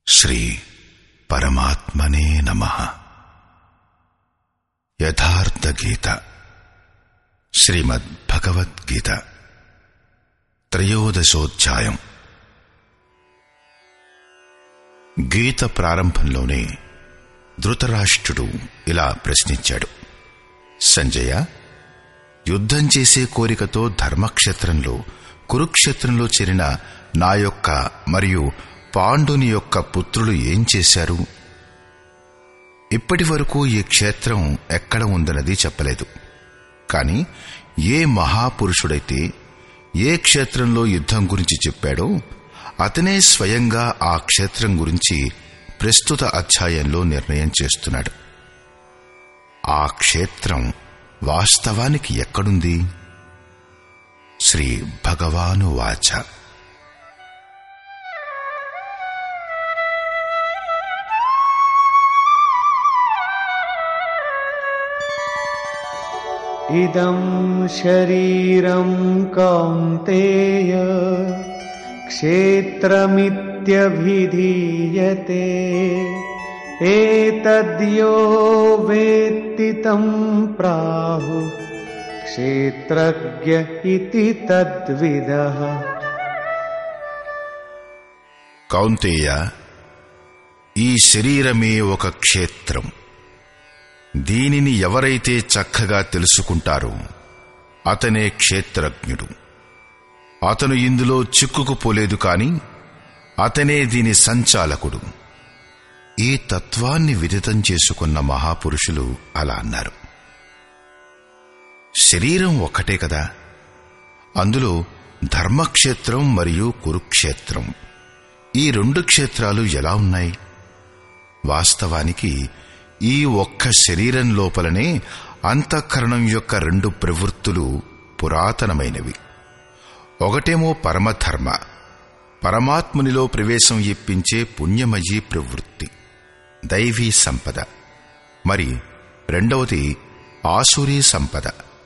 శ్రీ పరమాత్మనే నమ యథార్థ గీత శ్రీమద్ భగవద్గీత త్రయోదశోధ్యాయం గీత ప్రారంభంలోనే ధృతరాష్ట్రుడు ఇలా ప్రశ్నించాడు సంజయ యుద్ధం చేసే కోరికతో ధర్మక్షేత్రంలో కురుక్షేత్రంలో చేరిన నా యొక్క మరియు పాండుని యొక్క పుత్రులు ఏం చేశారు ఇప్పటి వరకు ఈ క్షేత్రం ఎక్కడ ఉందన్నది చెప్పలేదు కాని ఏ మహాపురుషుడైతే ఏ క్షేత్రంలో యుద్ధం గురించి చెప్పాడో అతనే స్వయంగా ఆ క్షేత్రం గురించి ప్రస్తుత అధ్యాయంలో నిర్ణయం చేస్తున్నాడు ఆ క్షేత్రం వాస్తవానికి ఎక్కడుంది శ్రీ భగవాను వాచ इदं शरीरं कौन्तेय क्षेत्रमित्यभिधीयते एतद्यो वेत्ति तं प्राहुः क्षेत्रज्ञ इति तद्विदः కౌంతేయ ఈ శరీరమే ఒక క్షేత్రం దీనిని ఎవరైతే చక్కగా తెలుసుకుంటారో అతనే క్షేత్రజ్ఞుడు అతను ఇందులో చిక్కుకుపోలేదు కాని అతనే దీని సంచాలకుడు ఈ తత్వాన్ని విదితం చేసుకున్న మహాపురుషులు అలా అన్నారు శరీరం ఒక్కటే కదా అందులో ధర్మక్షేత్రం మరియు కురుక్షేత్రం ఈ రెండు క్షేత్రాలు ఎలా ఉన్నాయి వాస్తవానికి ఈ ఒక్క శరీరం లోపలనే అంతఃకరణం యొక్క రెండు ప్రవృత్తులు పురాతనమైనవి ఒకటేమో పరమధర్మ పరమాత్మునిలో ప్రవేశం ఇప్పించే పుణ్యమయీ ప్రవృత్తి దైవీ సంపద మరి రెండవది ఆసురీ సంపద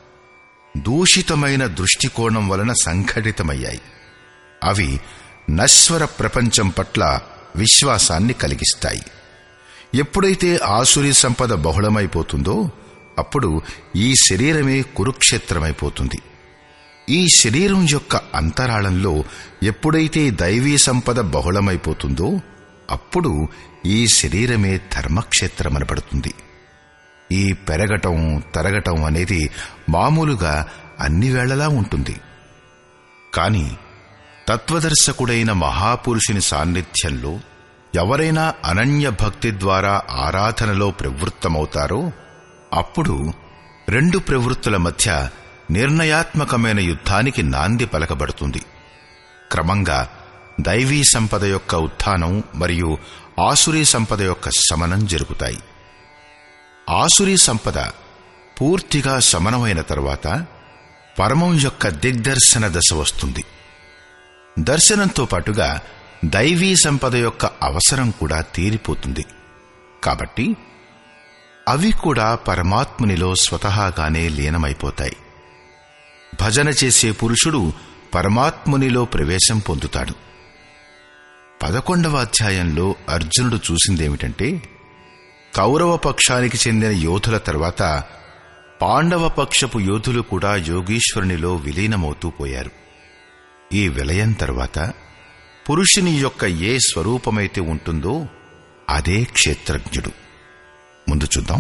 దూషితమైన దృష్టికోణం వలన సంఘటితమయ్యాయి అవి నశ్వర ప్రపంచం పట్ల విశ్వాసాన్ని కలిగిస్తాయి ఎప్పుడైతే ఆసురి సంపద బహుళమైపోతుందో అప్పుడు ఈ శరీరమే కురుక్షేత్రమైపోతుంది ఈ శరీరం యొక్క అంతరాళంలో ఎప్పుడైతే దైవీ సంపద బహుళమైపోతుందో అప్పుడు ఈ శరీరమే ధర్మక్షేత్రమనబడుతుంది ఈ పెరగటం తరగటం అనేది మామూలుగా అన్ని వేళలా ఉంటుంది కాని తత్వదర్శకుడైన మహాపురుషుని సాన్నిధ్యంలో ఎవరైనా అనన్య భక్తి ద్వారా ఆరాధనలో ప్రవృత్తమవుతారో అప్పుడు రెండు ప్రవృత్తుల మధ్య నిర్ణయాత్మకమైన యుద్ధానికి నాంది పలకబడుతుంది క్రమంగా దైవీ సంపద యొక్క ఉత్థానం మరియు ఆసురీ సంపద యొక్క శమనం జరుగుతాయి ఆసురీ సంపద పూర్తిగా శమనమైన తరువాత పరమం యొక్క దిగ్దర్శన దశ వస్తుంది దర్శనంతో పాటుగా దైవీ సంపద యొక్క అవసరం కూడా తీరిపోతుంది కాబట్టి అవి కూడా పరమాత్మునిలో స్వతహాగానే లీనమైపోతాయి భజన చేసే పురుషుడు పరమాత్మునిలో ప్రవేశం పొందుతాడు పదకొండవ అధ్యాయంలో అర్జునుడు చూసిందేమిటంటే కౌరవ పక్షానికి చెందిన యోధుల తర్వాత పాండవ పక్షపు యోధులు కూడా యోగీశ్వరునిలో విలీనమవుతూ పోయారు ఈ విలయం తర్వాత పురుషుని యొక్క ఏ స్వరూపమైతే ఉంటుందో అదే క్షేత్రజ్ఞుడు ముందు చూద్దాం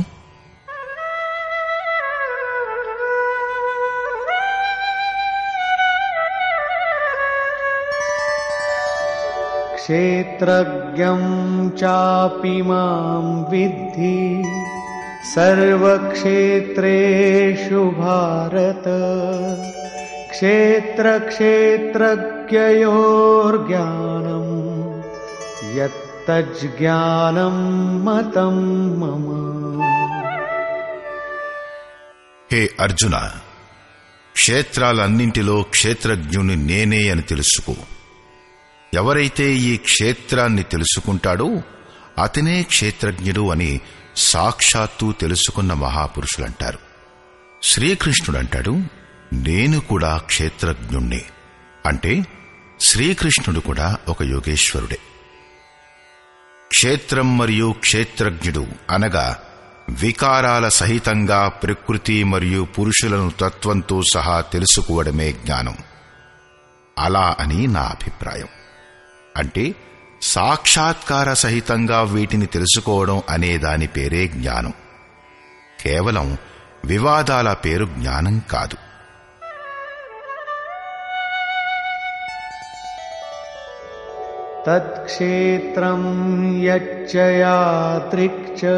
क्षेत्रज्ञं चापि मां विद्धि सर्वक्षेत्रेषु भारत क्षेत्रक्षेत्रज्ञयोर्ज्ञानम् यत्तज्ज्ञानं मतं मम హే అర్జున క్షేత్రాలన్నింటిలో క్షేత్రజ్ఞుని నేనే అని తెలుసుకో ఎవరైతే ఈ క్షేత్రాన్ని తెలుసుకుంటాడో అతనే క్షేత్రజ్ఞుడు అని సాక్షాత్తు తెలుసుకున్న మహాపురుషులంటారు శ్రీకృష్ణుడంటాడు నేను కూడా క్షేత్రజ్ఞుణ్ణి అంటే శ్రీకృష్ణుడు కూడా ఒక యోగేశ్వరుడే క్షేత్రం మరియు క్షేత్రజ్ఞుడు అనగా వికారాల సహితంగా ప్రకృతి మరియు పురుషులను తత్వంతో సహా తెలుసుకోవడమే జ్ఞానం అలా అని నా అభిప్రాయం అంటే సాక్షాత్కార సహితంగా వీటిని తెలుసుకోవడం అనే దాని పేరే జ్ఞానం కేవలం వివాదాల పేరు జ్ఞానం కాదు तत्क्षेत्रं यच्च यादृक् च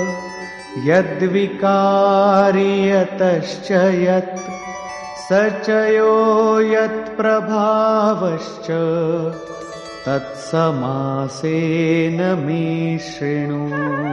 यद्विकारि यतश्च यत् स च यो यत्प्रभावश्च तत्समासेन मे शृणु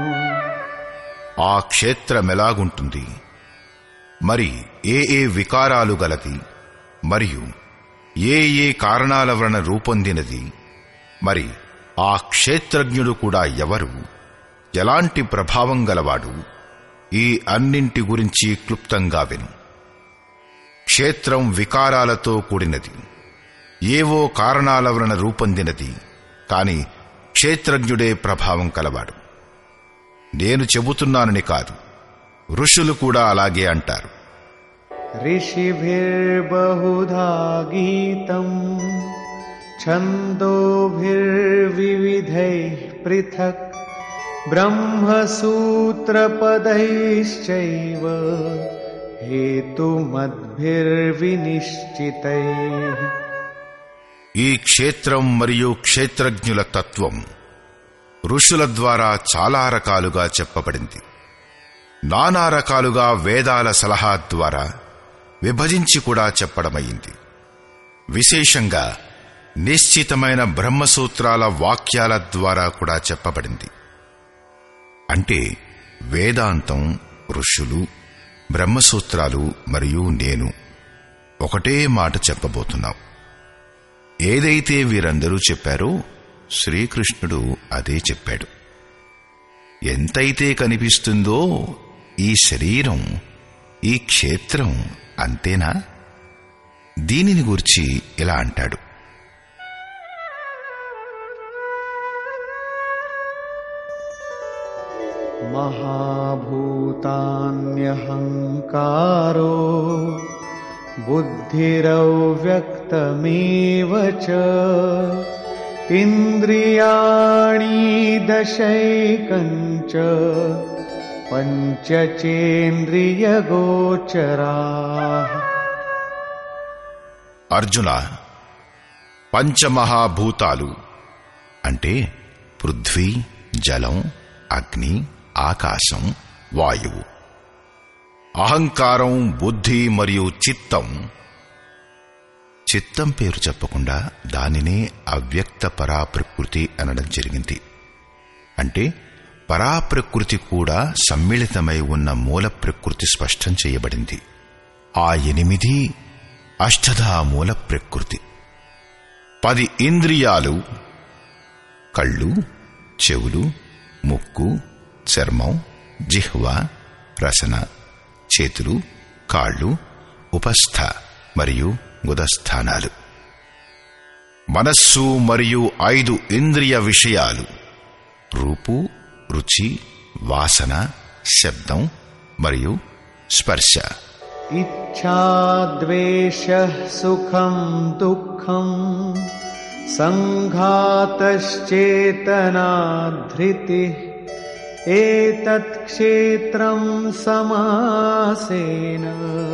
ఆ క్షేత్రమెలాగుంటుంది మరి ఏ ఏ వికారాలు గలది మరియు ఏ ఏ కారణాల వలన రూపొందినది మరి ఆ క్షేత్రజ్ఞుడు కూడా ఎవరు ఎలాంటి ప్రభావం గలవాడు ఈ అన్నింటి గురించి క్లుప్తంగా విను క్షేత్రం వికారాలతో కూడినది ఏవో కారణాల వలన రూపొందినది కాని క్షేత్రజ్ఞుడే ప్రభావం కలవాడు నేను చెబుతున్నానని కాదు ఋషులు కూడా అలాగే అంటారు ऋषिभिर्बहुधा गीतम् छन्दोभिर्विविधैः पृथक् ब्रह्मसूत्रपदैश्चैव हेतुमद्भिर्विनिश्चितैः ఈ క్షేత్రం మరియు క్షేత్రజ్ఞుల తత్వం ఋషుల ద్వారా చాలా రకాలుగా చెప్పబడింది నానా రకాలుగా వేదాల సలహా ద్వారా విభజించి కూడా చెప్పడమైంది విశేషంగా నిశ్చితమైన బ్రహ్మసూత్రాల వాక్యాల ద్వారా కూడా చెప్పబడింది అంటే వేదాంతం ఋషులు బ్రహ్మసూత్రాలు మరియు నేను ఒకటే మాట చెప్పబోతున్నాం ఏదైతే వీరందరూ చెప్పారో శ్రీకృష్ణుడు అదే చెప్పాడు ఎంతైతే కనిపిస్తుందో ఈ శరీరం ఈ క్షేత్రం అంతేనా దీనిని గూర్చి ఇలా అంటాడు महाभूतान्यहङ्कारो बुद्धिरव्यक्तमेव च इन्द्रियाणि दशैकञ्च पञ्चचेन्द्रियगोचराः అర్జున పంచమహాభూతాలు అంటే పృథ్వీ జలం అగ్ని ఆకాశం వాయువు అహంకారం బుద్ధి మరియు చిత్తం చిత్తం పేరు చెప్పకుండా దానినే అవ్యక్త పరాప్రకృతి అనడం జరిగింది అంటే పరాప్రకృతి కూడా సమ్మిళితమై ఉన్న మూల ప్రకృతి స్పష్టం చేయబడింది ఆ ఎనిమిది అష్టధా మూల ప్రకృతి పది ఇంద్రియాలు కళ్ళు చెవులు ముక్కు చర్మం జిహ్వ రసన చేతులు కాళ్ళు ఉపస్థ మరియు గుదస్థానాలు మనస్సు మరియు ఐదు ఇంద్రియ విషయాలు రూపు రుచి వాసన శబ్దం మరియు స్పర్శ इच्छाद्वेषः सुखम् दुःखम् सङ्घातश्चेतनाधृतिः एतत् क्षेत्रम् समासेन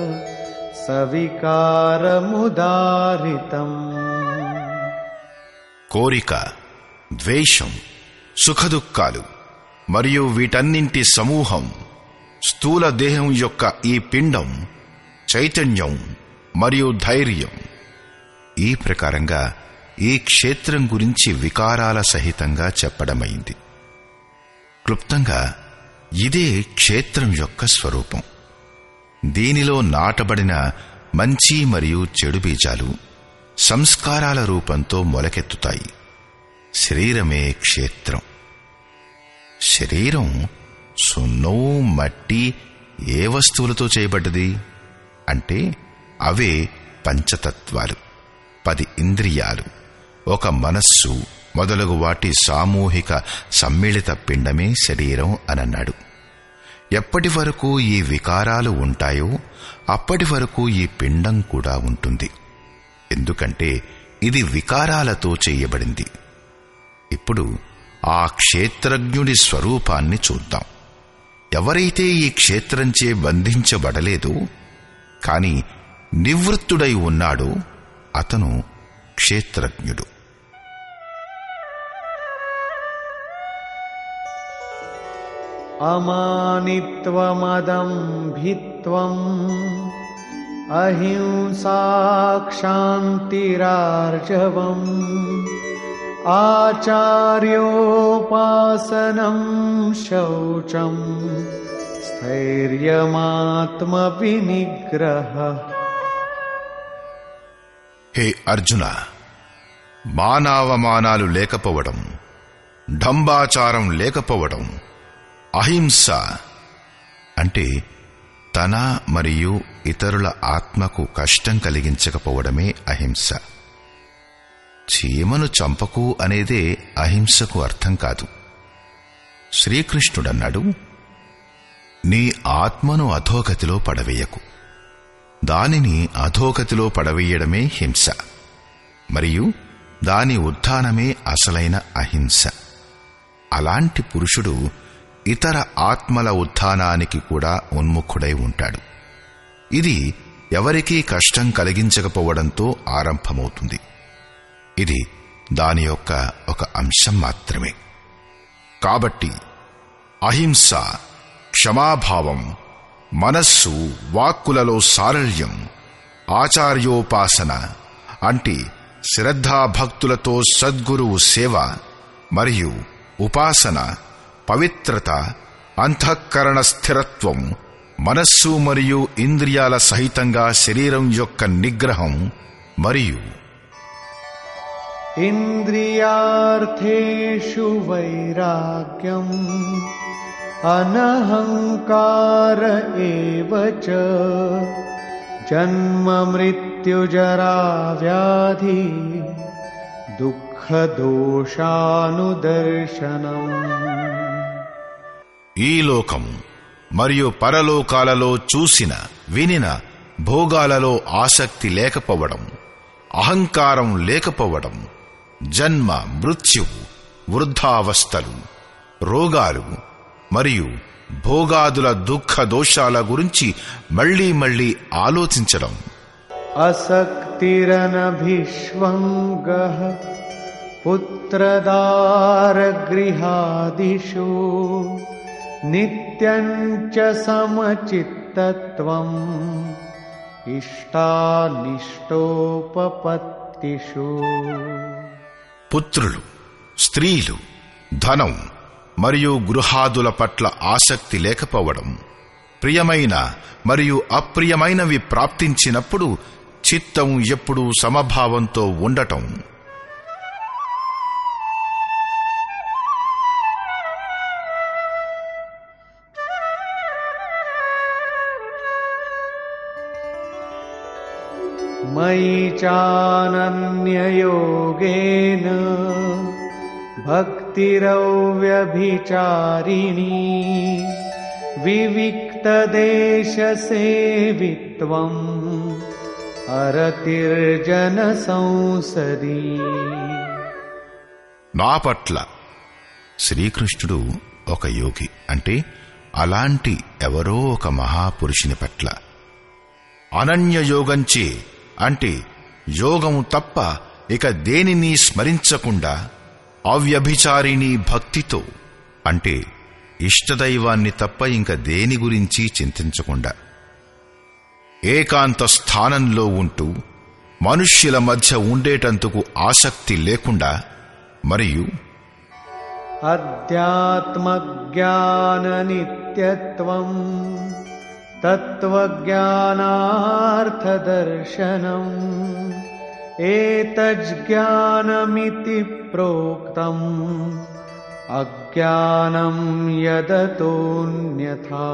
सविकारमुदारितम् కోరిక ద్వేషం సుఖదుఖాలు మరియు వీటన్నింటి సమూహం స్థూల దేహం యొక్క ఈ పిండం చైతన్యం మరియు ధైర్యం ఈ ప్రకారంగా ఈ క్షేత్రం గురించి వికారాల సహితంగా చెప్పడమైంది క్లుప్తంగా ఇదే క్షేత్రం యొక్క స్వరూపం దీనిలో నాటబడిన మంచి మరియు చెడు బీజాలు సంస్కారాల రూపంతో మొలకెత్తుతాయి శరీరమే క్షేత్రం శరీరం సున్నం మట్టి ఏ వస్తువులతో చేయబడ్డది అంటే అవే పంచతత్వాలు పది ఇంద్రియాలు ఒక మనస్సు మొదలగు వాటి సామూహిక సమ్మిళిత పిండమే శరీరం అనన్నాడు ఎప్పటి వరకు ఈ వికారాలు ఉంటాయో అప్పటి వరకు ఈ పిండం కూడా ఉంటుంది ఎందుకంటే ఇది వికారాలతో చేయబడింది ఇప్పుడు ఆ క్షేత్రజ్ఞుడి స్వరూపాన్ని చూద్దాం ఎవరైతే ఈ క్షేత్రంచే బంధించబడలేదో కాని నివృత్తుడై ఉన్నాడో అతను క్షేత్రజ్ఞుడు अमानित्वमदम्भित्वम् अहिंसाक्षान्तिरार्जवम् आचार्योपासनं शौचम् स्थैर्यमात्मविनिग्रहः హే అర్జున మానవమానాలు లేకపోవడం ఢంబాచారం లేకపోవడం అహింస అంటే తన మరియు ఇతరుల ఆత్మకు కష్టం కలిగించకపోవడమే అహింస చీమను చంపకు అనేదే అహింసకు అర్థం కాదు శ్రీకృష్ణుడన్నాడు నీ ఆత్మను అధోగతిలో పడవేయకు దానిని అధోగతిలో పడవేయడమే హింస మరియు దాని ఉత్థానమే అసలైన అహింస అలాంటి పురుషుడు ఇతర ఆత్మల ఉత్థానానికి కూడా ఉన్ముఖుడై ఉంటాడు ఇది ఎవరికీ కష్టం కలిగించకపోవడంతో ఆరంభమవుతుంది ఇది దాని యొక్క ఒక అంశం మాత్రమే కాబట్టి అహింస క్షమాభావం మనస్సు వాక్కులలో సారళ్యం ఆచార్యోపాసన అంటే శ్రద్ధాభక్తులతో సద్గురువు సేవ మరియు ఉపాసన పవిత్రత అంతఃకరణ స్థిరత్వం మనస్సు మరియు ఇంద్రియాల సహితంగా శరీరం యొక్క నిగ్రహం మరియు इन्द्रियार्थेषु वैराग्यम् अनहङ्कार एव च जन्ममृत्युजरा व्याधि दुःखदोषानुदर्शनम् ఈ లోకం మరియు పరలోకాలలో చూసిన వినిన భోగాలలో ఆసక్తి లేకపోవడం అహంకారం లేకపోవడం జన్మ మృత్యువు వృద్ధావస్థలు రోగాలు మరియు భోగాదుల దుఃఖ దోషాల గురించి మళ్లీ మళ్లీ ఆలోచించడం असक्तिरनभिष्वङ्गः पुत्रदारगृहादिषु नित्यम् च समचित्तत्वम् इष्टानिष्टोपपत्तिषु పుత్రులు స్త్రీలు ధనం మరియు గృహాదుల పట్ల ఆసక్తి లేకపోవడం ప్రియమైన మరియు అప్రియమైనవి ప్రాప్తించినప్పుడు చిత్తం ఎప్పుడూ సమభావంతో ఉండటం मयि चानन्ययोगेन भक्तिरव्यभिचारिणी विविक्तदेशसेवित्वम् अरतिर्जनसंसदि నా పట్ల శ్రీకృష్ణుడు ఒక యోగి అంటే అలాంటి ఎవరో ఒక మహాపురుషుని పట్ల అనన్య యోగంచే అంటే యోగము తప్ప ఇక దేనిని స్మరించకుండా అవ్యభిచారిణి భక్తితో అంటే ఇష్టదైవాన్ని తప్ప ఇంక దేని గురించి చింతించకుండా ఏకాంత స్థానంలో ఉంటూ మనుష్యుల మధ్య ఉండేటందుకు ఆసక్తి లేకుండా మరియు अध्यात्मज्ञाननित्यत्वम् तत्त्वज्ञानार्थदर्शनम् एतज्ज्ञानमिति प्रोक्तम् अज्ञानम् यदतोऽन्यथा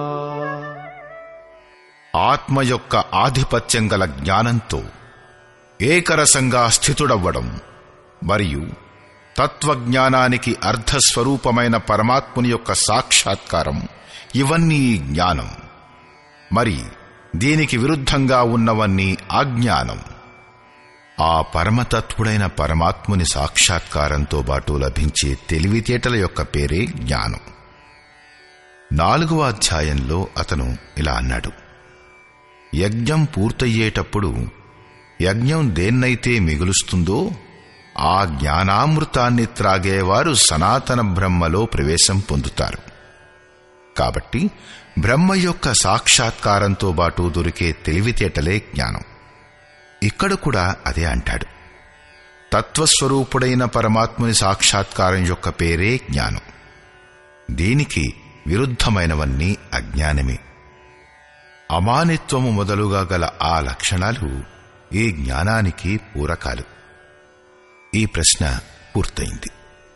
ఆత్మ యొక్క ఆధిపత్యం గల జ్ఞానంతో ఏకరసంగా స్థితుడవ్వడం మరియు తత్వజ్ఞానానికి అర్ధస్వరూపమైన పరమాత్ముని యొక్క సాక్షాత్కారం ఇవన్నీ జ్ఞానం మరి దీనికి విరుద్ధంగా ఉన్నవన్నీ అజ్ఞానం ఆ పరమతత్వుడైన పరమాత్ముని సాక్షాత్కారంతో పాటు లభించే తెలివితేటల యొక్క పేరే జ్ఞానం నాలుగవ అధ్యాయంలో అతను ఇలా అన్నాడు యజ్ఞం పూర్తయ్యేటప్పుడు యజ్ఞం దేన్నైతే మిగులుస్తుందో ఆ జ్ఞానామృతాన్ని త్రాగేవారు సనాతన బ్రహ్మలో ప్రవేశం పొందుతారు కాబట్టి బ్రహ్మ యొక్క సాక్షాత్కారంతో పాటు దొరికే తెలివితేటలే జ్ఞానం ఇక్కడ కూడా అదే అంటాడు తత్వస్వరూపుడైన పరమాత్ముని సాక్షాత్కారం యొక్క పేరే జ్ఞానం దీనికి విరుద్ధమైనవన్నీ అజ్ఞానమే అమానిత్వము మొదలుగా గల ఆ లక్షణాలు ఈ జ్ఞానానికి పూరకాలు ఈ ప్రశ్న పూర్తయింది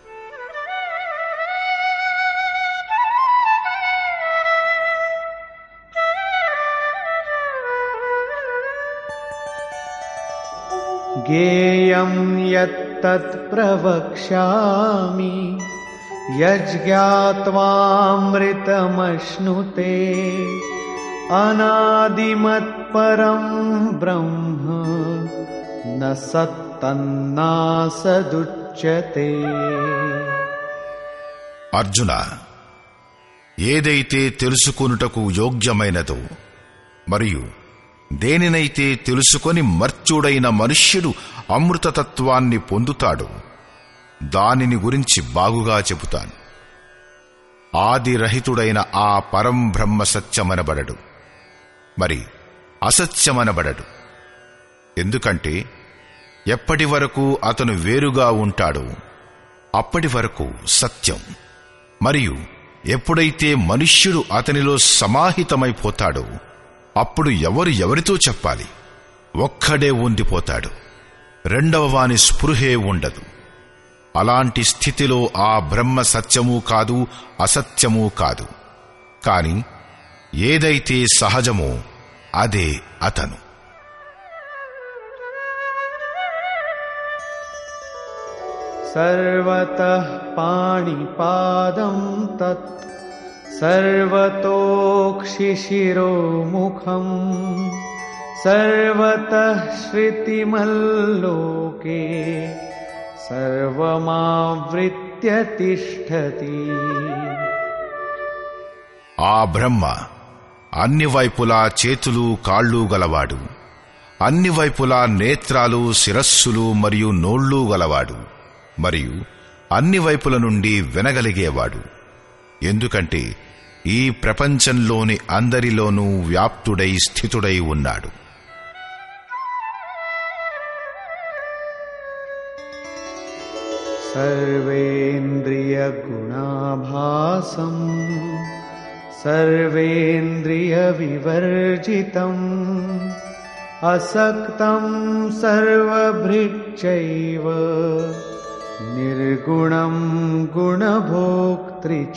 ज्ञेयं यत्तत् प्रवक्ष्यामि यज्ञात्वामृतमश्नुते अनादिमत्परं ब्रह्म न सत्तन्नासदुच्यते అర్జున ఏదైతే తెలుసుకొనుటకు యోగ్యమైనదో మరియు దేనినైతే తెలుసుకొని మర్చుడైన మనుష్యుడు అమృతతత్వాన్ని పొందుతాడో దానిని గురించి బాగుగా చెబుతాను ఆదిరహితుడైన ఆ పరం బ్రహ్మ సత్యమనబడడు మరి అసత్యమనబడడు ఎందుకంటే ఎప్పటి వరకు అతను వేరుగా ఉంటాడో అప్పటి వరకు సత్యం మరియు ఎప్పుడైతే మనుష్యుడు అతనిలో సమాహితమైపోతాడో అప్పుడు ఎవరు ఎవరితో చెప్పాలి ఒక్కడే ఉండిపోతాడు రెండవ వాని స్పృహే ఉండదు అలాంటి స్థితిలో ఆ బ్రహ్మ సత్యమూ కాదు అసత్యమూ కాదు కాని ఏదైతే సహజమో అదే అతను सर्वतः पाणिपादं तत् सर्वतोक्षिशिरोमुखम् सर्वतः श्रुतिमल्लोके सर्वमावृत्य तिष्ठति ఆ బ్రహ్మ అన్ని వైపులా చేతులు కాళ్ళు గలవాడు అన్ని వైపులా నేత్రాలు శిరస్సులు మరియు నోళ్ళు గలవాడు మరియు అన్ని వైపుల నుండి వినగలిగేవాడు ఎందుకంటే ఈ ప్రపంచంలోని అందరిలోనూ వ్యాప్తుడై స్థితుడై ఉన్నాడు सर्वेन्द्रियगुणाभासम् सर्वेन्द्रियविवर्जितम् असक्तं सर्वभृच्चैव निर्गुणं गुणभोक्तृ च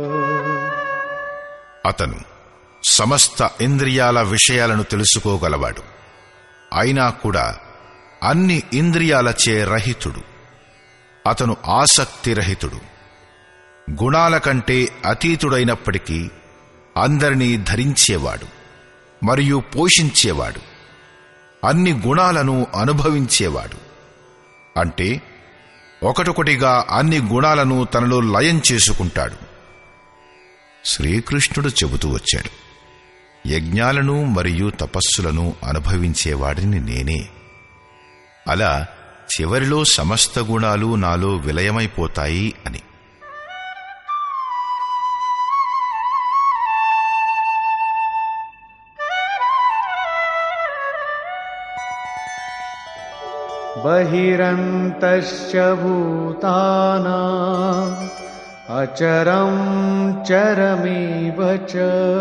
అతను సమస్త ఇంద్రియాల విషయాలను తెలుసుకోగలవాడు అయినా కూడా అన్ని ఇంద్రియాలచే రహితుడు అతను ఆసక్తి రహితుడు గుణాల కంటే అతీతుడైనప్పటికీ అందరినీ ధరించేవాడు మరియు పోషించేవాడు అన్ని గుణాలను అనుభవించేవాడు అంటే ఒకటొకటిగా అన్ని గుణాలను తనలో లయం చేసుకుంటాడు శ్రీకృష్ణుడు చెబుతూ వచ్చాడు యజ్ఞాలను మరియు తపస్సులను అనుభవించేవాడిని నేనే అలా చివరిలో సమస్త గుణాలు నాలో విలయమైపోతాయి అని बहिरन्तश्च भूतानाम् अचरं चरमेव च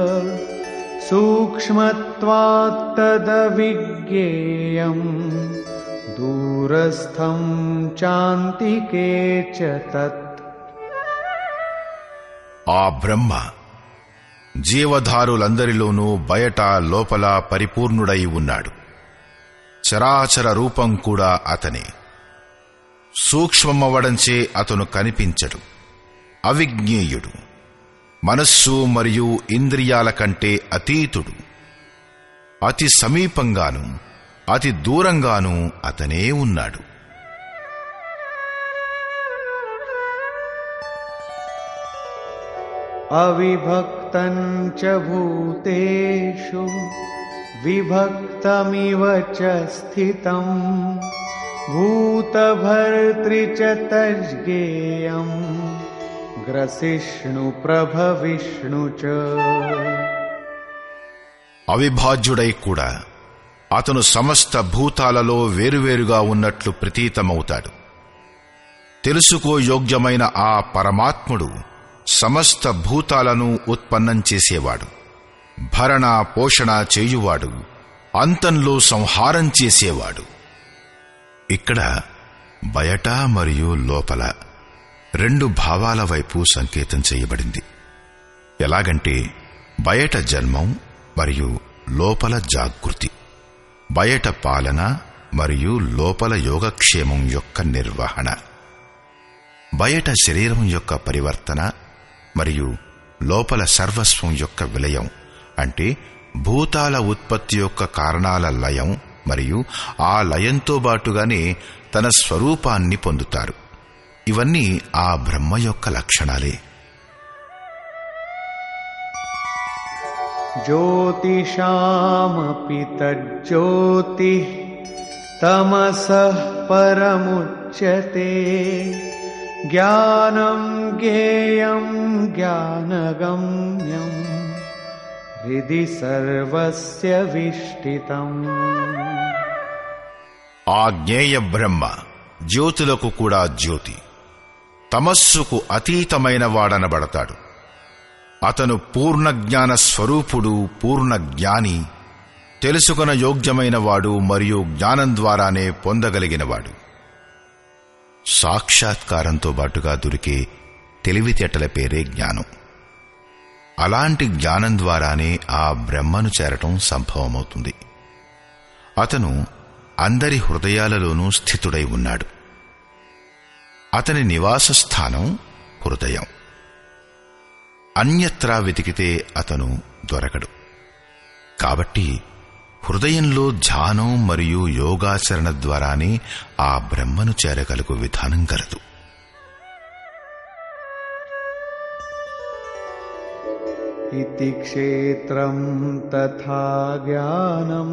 सूक्ष्मत्वात्तदविज्ञेयम् दूरस्थं चान्तिके च तत् ఆ బ్రహ్మ జీవధారులందరిలోనూ బయట లోపల పరిపూర్ణుడై ఉన్నాడు చరాచర రూపం కూడా అతనే సూక్ష్మమవ్వడంచే అతను కనిపించడు అవిజ్ఞేయుడు మనస్సు మరియు ఇంద్రియాల కంటే అతీతుడు అతి సమీపంగాను అతి దూరంగాను అతనే ఉన్నాడు अविभक्तं च भूतेषु विभक्तमिव च स्थितम् भूतभर्तृ च तज्ज्ञेयम् ग्रसिष्णुप्रभविष्णु च అవిభాజ్యుడై కూడా అతను సమస్త భూతాలలో వేరువేరుగా ఉన్నట్లు ప్రతీతమవుతాడు తెలుసుకో యోగ్యమైన ఆ పరమాత్ముడు సమస్త భూతాలను ఉత్పన్నం చేసేవాడు భరణ పోషణ చేయువాడు అంతంలో సంహారం చేసేవాడు ఇక్కడ బయట మరియు లోపల రెండు భావాల వైపు సంకేతం చేయబడింది ఎలాగంటే బయట జన్మం మరియు లోపల జాగృతి బయట పాలన మరియు లోపల యోగక్షేమం యొక్క నిర్వహణ బయట శరీరం యొక్క పరివర్తన మరియు లోపల సర్వస్వం యొక్క విలయం అంటే భూతాల ఉత్పత్తి యొక్క కారణాల లయం మరియు ఆ లయంతో బాటుగానే తన స్వరూపాన్ని పొందుతారు ఇవన్నీ ఆ బ్రహ్మ యొక్క లక్షణాలే ज्योतिषामपि तज्ज्योतिः तमसः परमुच्यते ज्ञानं ज्ञेयं ज्ञानगम्यम् हृदि सर्वस्य विष्ठितम् ఆ జ్ఞేయ బ్రహ్మ జ్యోతులకు కూడా జ్యోతి తమస్సుకు అతీతమైన వాడనబడతాడు అతను పూర్ణ జ్ఞాన స్వరూపుడు పూర్ణ జ్ఞాని తెలుసుకొన యోగ్యమైన వాడు మరియు జ్ఞానం ద్వారానే పొందగలిగినవాడు సాక్షాత్కారంతో బాటుగా దొరికే తెలివితేటల పేరే జ్ఞానం అలాంటి జ్ఞానం ద్వారానే ఆ బ్రహ్మను చేరటం సంభవమవుతుంది అతను అందరి హృదయాలలోనూ స్థితుడై ఉన్నాడు అతని నివాస స్థానం హృదయం అన్యత్రా వెతికితే అతను దొరకడు కాబట్టి హృదయంలో ధ్యానం మరియు యోగాచరణ ద్వారానే ఆ బ్రహ్మను చేరగలుగు విధానం గలదు इति क्षेत्रं तथा ज्ञानम्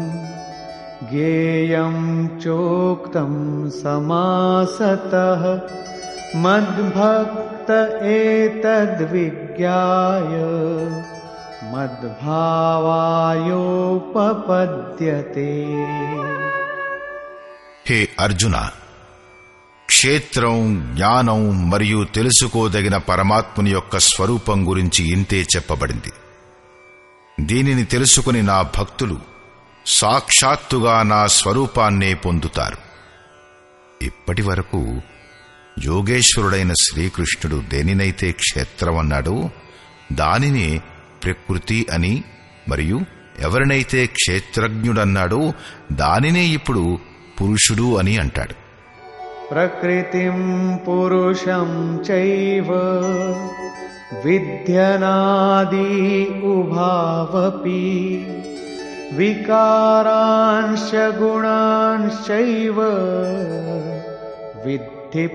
ज्ञेयं चोक्तं समासतः मद्भक्त एतद्विज्ञाय मद्भावायोपपद्यते హే అర్జున క్షేత్రం జ్ఞానం మరియు తెలుసుకోదగిన పరమాత్ముని యొక్క స్వరూపం గురించి ఇంతే చెప్పబడింది దీనిని తెలుసుకుని నా భక్తులు సాక్షాత్తుగా నా స్వరూపాన్నే పొందుతారు ఇప్పటి వరకు యోగేశ్వరుడైన శ్రీకృష్ణుడు దేనినైతే క్షేత్రం అన్నాడో దానినే ప్రకృతి అని మరియు ఎవరినైతే క్షేత్రజ్ఞుడన్నాడో దానినే ఇప్పుడు పురుషుడు అని అంటాడు प्रकृतिं पुरुषं चैव विध्यनादि उभावपि विकारांश गुणांश्चैव विद्धि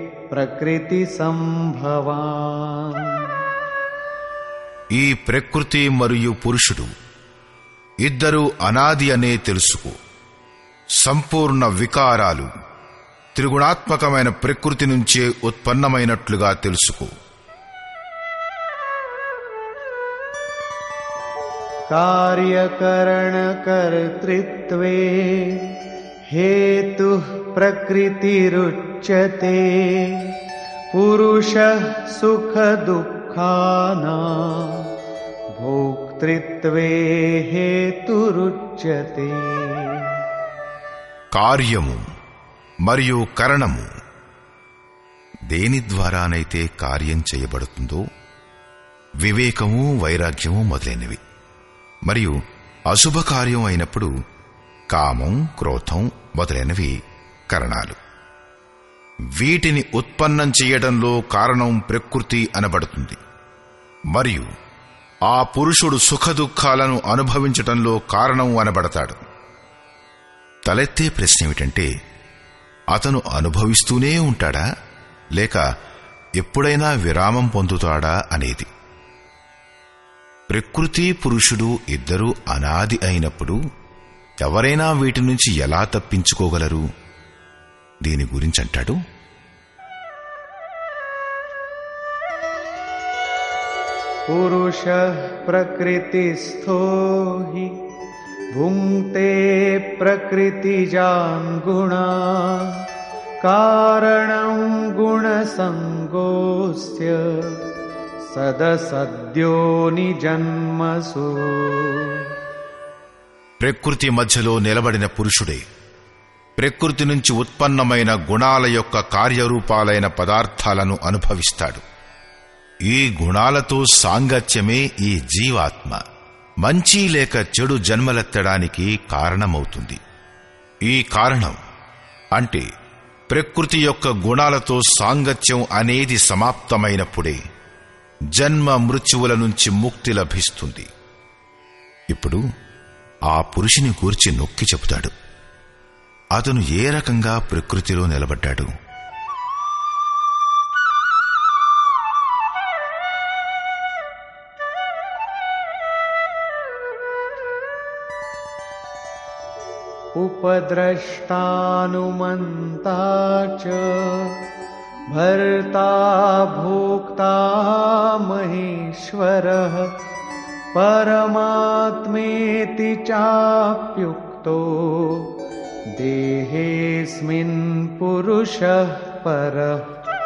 प्रकृतिसम्भवान् ఈ ప్రకృతి మరియు పురుషుడు ఇద్దరు అనాది అనే తెలుసుకో సంపూర్ణ వికారాలు త్రిగుణాత్మకమైన ప్రకృతి నుంచే ఉత్పన్నమైనట్లుగా తెలుసుకో कार्यकरणकर्तृत्वे हेतुः प्रकृतिरुच्यते पुरुषः सुखदुःखानां भोक्तृत्वे हेतुरुच्यते కార్యము మరియు కరణము దేని ద్వారానైతే కార్యం చేయబడుతుందో వివేకము వైరాగ్యము మొదలైనవి మరియు అశుభ కార్యం అయినప్పుడు కామం క్రోధం మొదలైనవి కరణాలు వీటిని ఉత్పన్నం చేయడంలో కారణం ప్రకృతి అనబడుతుంది మరియు ఆ పురుషుడు సుఖదుఖాలను అనుభవించటంలో కారణం అనబడతాడు తలెత్తే ప్రశ్న ఏమిటంటే అతను అనుభవిస్తూనే ఉంటాడా లేక ఎప్పుడైనా విరామం పొందుతాడా అనేది ప్రకృతి పురుషుడు ఇద్దరూ అనాది అయినప్పుడు ఎవరైనా వీటి నుంచి ఎలా తప్పించుకోగలరు దీని గురించి అంటాడు पुरुषः प्रकृतिस्थो हि भुङ्क्ते प्रकृतिजान् गुणा कारणं गुणसङ्गोऽस्य सदसद्यो निजन्मसु ప్రకృతి మధ్యలో నిలబడిన పురుషుడే ప్రకృతి నుంచి ఉత్పన్నమైన గుణాల యొక్క కార్యరూపాలైన పదార్థాలను అనుభవిస్తాడు ఈ గుణాలతో సాంగత్యమే ఈ జీవాత్మ మంచి లేక చెడు జన్మలెత్తడానికి కారణమవుతుంది ఈ కారణం అంటే ప్రకృతి యొక్క గుణాలతో సాంగత్యం అనేది సమాప్తమైనప్పుడే జన్మ మృత్యువుల నుంచి ముక్తి లభిస్తుంది ఇప్పుడు ఆ పురుషుని గూర్చి నొక్కి చెబుతాడు అతను ఏ రకంగా ప్రకృతిలో నిలబడ్డాడు उपद्रष्टानुमन्ता च भर्ता भोक्ता महेश्वरः परमात्मेति चाप्युक्तो देहेऽस्मिन् पुरुषः परः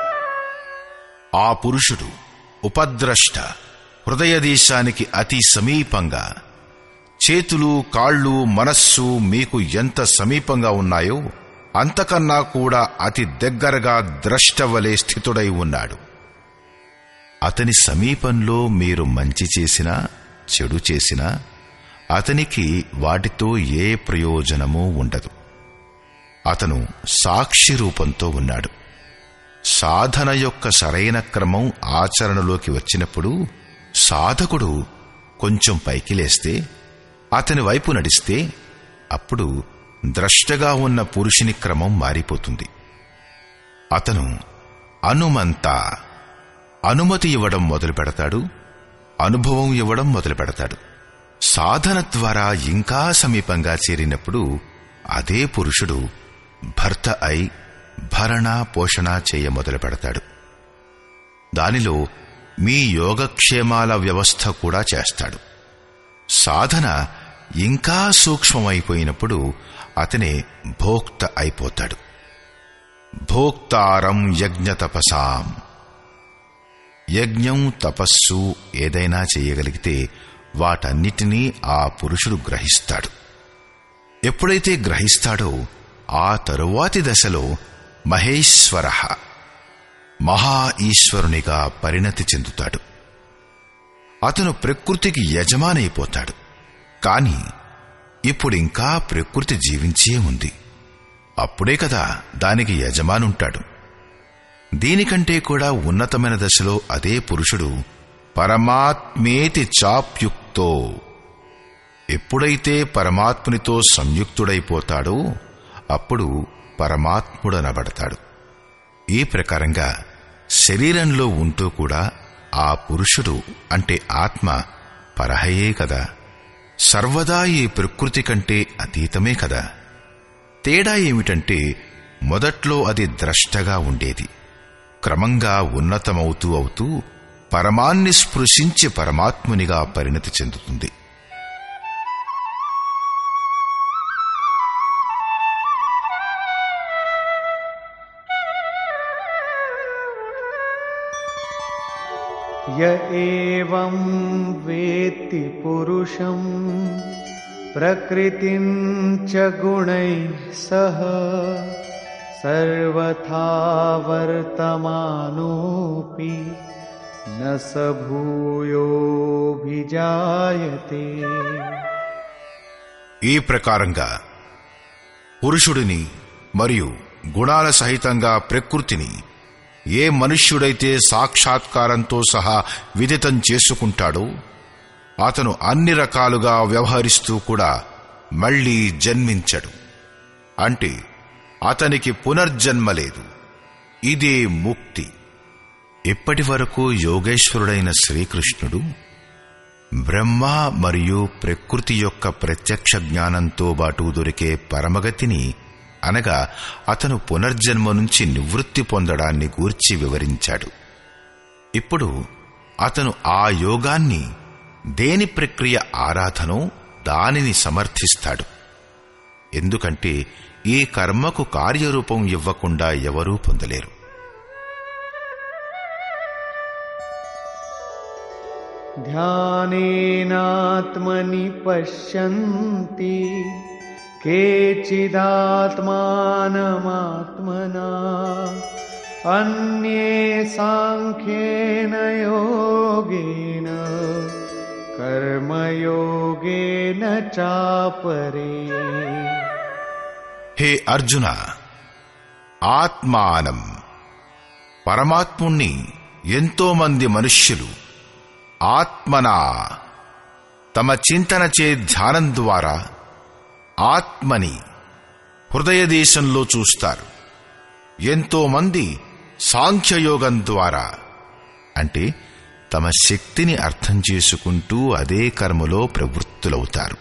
ఆ పురుషుడు ఉపద్రష్ట హృదయదేశానికి అతి సమీపంగా చేతులు కాళ్ళు మనస్సు మీకు ఎంత సమీపంగా ఉన్నాయో అంతకన్నా కూడా అతి దగ్గరగా ద్రష్టవలే స్థితుడై ఉన్నాడు అతని సమీపంలో మీరు మంచి చేసినా చెడు చేసినా అతనికి వాటితో ఏ ప్రయోజనమూ ఉండదు అతను సాక్షి రూపంతో ఉన్నాడు సాధన యొక్క సరైన క్రమం ఆచరణలోకి వచ్చినప్పుడు సాధకుడు కొంచెం పైకి లేస్తే అతని వైపు నడిస్తే అప్పుడు ద్రష్టగా ఉన్న పురుషుని క్రమం మారిపోతుంది అతను అనుమంత అనుమతి ఇవ్వడం మొదలు పెడతాడు అనుభవం ఇవ్వడం మొదలు పెడతాడు సాధన ద్వారా ఇంకా సమీపంగా చేరినప్పుడు అదే పురుషుడు భర్త అయి భరణ పోషణ చేయ మొదలు పెడతాడు దానిలో మీ యోగక్షేమాల వ్యవస్థ కూడా చేస్తాడు సాధన ఇంకా సూక్ష్మమైపోయినప్పుడు అతనే భోక్త అయిపోతాడు భోక్తారం యజ్ఞ తపసాం యజ్ఞం తపస్సు ఏదైనా చేయగలిగితే వాటన్నిటినీ ఆ పురుషుడు గ్రహిస్తాడు ఎప్పుడైతే గ్రహిస్తాడో ఆ తరువాతి దశలో మహేశ్వర మహా ఈశ్వరునిగా పరిణతి చెందుతాడు అతను ప్రకృతికి యజమానైపోతాడు కాని ఇప్పుడింకా ప్రకృతి జీవించే ఉంది అప్పుడే కదా దానికి యజమానుంటాడు దీనికంటే కూడా ఉన్నతమైన దశలో అదే పురుషుడు పరమాత్మేతి చాప్యుక్తో ఎప్పుడైతే పరమాత్మునితో సంయుక్తుడైపోతాడో అప్పుడు పరమాత్ముడనబడతాడు ఈ ప్రకారంగా శరీరంలో ఉంటూ కూడా ఆ పురుషుడు అంటే ఆత్మ పరహయే కదా సర్వదా ఈ ప్రకృతి కంటే అతీతమే కదా తేడా ఏమిటంటే మొదట్లో అది ద్రష్టగా ఉండేది క్రమంగా ఉన్నతమవుతూ అవుతూ పరమాన్ని స్పృశించి పరమాత్మునిగా పరిణతి చెందుతుంది य एवं वेत्ति पुरुषम् प्रकृतिं च गुणैः सह सर्वथा वर्तमानोऽपि न स भूयोऽभिजायते ఈ ప్రకారంగా పురుషుడిని మరియు గుణాల సహితంగా ప్రకృతిని ఏ మనుష్యుడైతే సాక్షాత్కారంతో సహా విదితం చేసుకుంటాడో అతను అన్ని రకాలుగా వ్యవహరిస్తూ కూడా మళ్లీ జన్మించడు అంటే అతనికి పునర్జన్మ లేదు ఇదే ముక్తి ఇప్పటి వరకు యోగేశ్వరుడైన శ్రీకృష్ణుడు బ్రహ్మ మరియు ప్రకృతి యొక్క ప్రత్యక్ష జ్ఞానంతో బాటు దొరికే పరమగతిని అనగా అతను పునర్జన్మ నుంచి నివృత్తి పొందడాన్ని గూర్చి వివరించాడు ఇప్పుడు అతను ఆ యోగాన్ని దేని ప్రక్రియ ఆరాధనో దానిని సమర్థిస్తాడు ఎందుకంటే ఈ కర్మకు కార్యరూపం ఇవ్వకుండా ఎవరూ పొందలేరు ध्यानेनात्मनि पश्यन्ति केचिदात्मानमात्मना अन्ये साङ्ख्येन योगेन कर्मयोगेन चापरे హే అర్జున ఆత్మానం పరమాత్ముణ్ణి ఎంతో మంది మనుష్యులు ఆత్మనా తమ చింతనచే ధ్యానం ద్వారా ఆత్మని హృదయ దేశంలో చూస్తారు ఎంతో మంది సాంఖ్యయోగం ద్వారా అంటే తమ శక్తిని అర్థం చేసుకుంటూ అదే కర్మలో ప్రవృత్తులవుతారు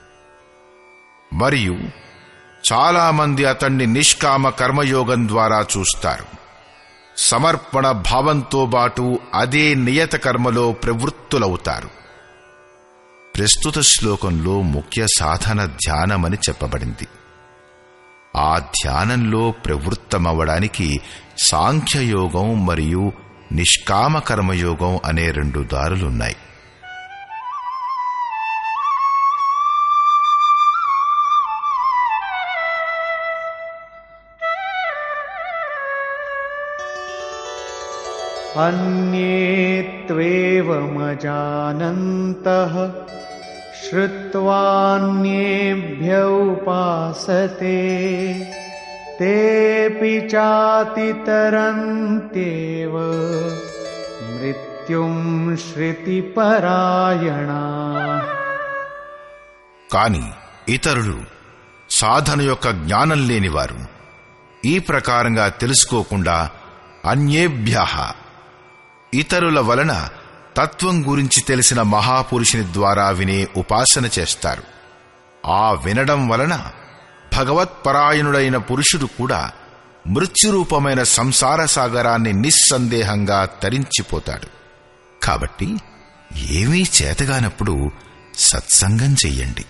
మరియు చాలా మంది అతన్ని నిష్కామ కర్మయోగం ద్వారా చూస్తారు సమర్పణ భావంతో బాటు అదే నియత కర్మలో ప్రవృత్తులవుతారు ప్రస్తుత శ్లోకంలో ముఖ్య సాధన ధ్యానమని చెప్పబడింది ఆ ధ్యానంలో ప్రవృత్తమవ్వడానికి సాంఖ్యయోగం మరియు నిష్కామ కర్మయోగం అనే రెండు దారులున్నాయి अन्ये त्वेवमजानन्तः श्रुत्वान्येभ्य उपासते तेऽपि चातितरन्त्येव मृत्युं श्रुतिपरायणा కాని ఇతరులు సాధన యొక్క జ్ఞానం లేనివారు ఈ ప్రకారంగా తెలుసుకోకుండా అన్యేభ్య ఇతరుల వలన తత్వం గురించి తెలిసిన మహాపురుషుని ద్వారా వినే ఉపాసన చేస్తారు ఆ వినడం వలన భగవత్పరాయణుడైన పురుషుడు కూడా మృత్యురూపమైన సంసార సాగరాన్ని నిస్సందేహంగా తరించిపోతాడు కాబట్టి ఏమీ చేతగానప్పుడు సత్సంగం చెయ్యండి